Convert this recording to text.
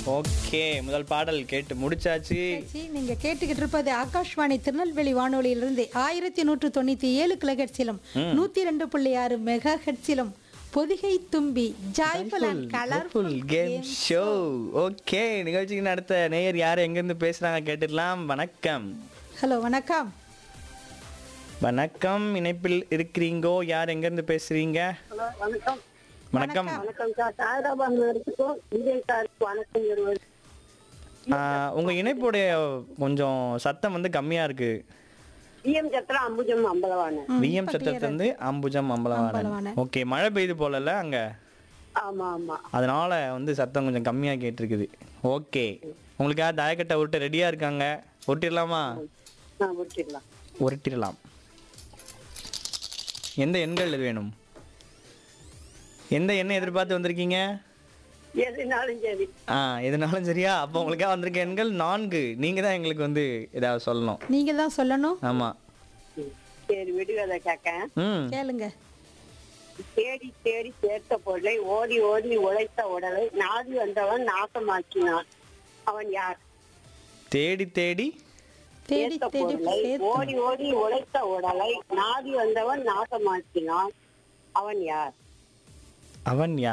Okay முதல் பாடல் கேட்டு முடிச்சாச்சு சரி, நீங்க கேட்டுக்கிட்டு இருப்பது ஆகாஷ்வாணி திருநெல்வேலி வானொலியிலிருந்து ஆயிரத்தி நூற்று தொண்ணூத்தி ஏழு கிலோஹெட்ஸிலும் நூத்தி ரெண்டு புள்ளி ஆறு மெகா ஹெட்ஸிலும் Pothigai Thumbi joyful and colourful colourful game show okay நிகழ்ச்சிக்கு அடுத்த நேயர் யார் எங்கேருந்து பேசுறாங்க கேட்டுடலாம் வணக்கம் ஹலோ வணக்கம் வணக்கம் இணைப்பில் இருக்கிறீங்கோ யார் எங்கேருந்து பேசுறீங்க ஹலோ வணக்கம் வணக்கம் வணக்கம் சார் சாயராபாத் நடிச்சுக்கும் விஜய் சாருக்கு வணக்கம் இருவர் ஆ, உங்க இணைப்புடைய கொஞ்சம் சத்தம் வந்து கம்மியா இருக்கு பிஎம் சத்திரம் அம்புஜம் அம்பலவான விஎம் சத்தத்திலிருந்து அம்புஜம் அம்பலவாணன் அம்பலவாணன். ஓகே மழை பெய்யுது போலல அங்க ஆமா ஆமா அதனால வந்து சத்தம் கொஞ்சம் கம்மியா கேட்டிருக்குது ஓகே உங்களுக்காக தாயக்கட்டை உருட்ட ரெடியா இருக்காங்க உருட்டிடலாமா நான் விட்டுடலாம் உருட்டிடலாம் எந்த எண்கள் வேணும் எந்த எண்ணெய் எதிர்பார்த்து வந்திருக்கீங்க எதுனாலும் சரி ஆ எதுனாலும் சரியா அப்போ உங்களுக்காக வந்திருக்க எண்கள் நான்கு நீங்க தான் எங்களுக்கு வந்து ஏதாவது சொல்லணும் நீங்க தான் சொல்லணும் ஆமா ம். சரி விடுவதை கேட்க ம் கேளுங்க தேடி தேடி சேர்த்த பொருளை ஓடி ஓடி உழைத்த உடலை நாடி வந்தவன் நாசமாக்கினான் அவன் யார் தேடி தேடி தேடி சேர்த்த தேடி பொருளை சேர்த்து ஓடி ஓடி உழைத்த உடலை நாடி வந்தவன் நாசமாக்கினான் அவன் யார் அவன் யார்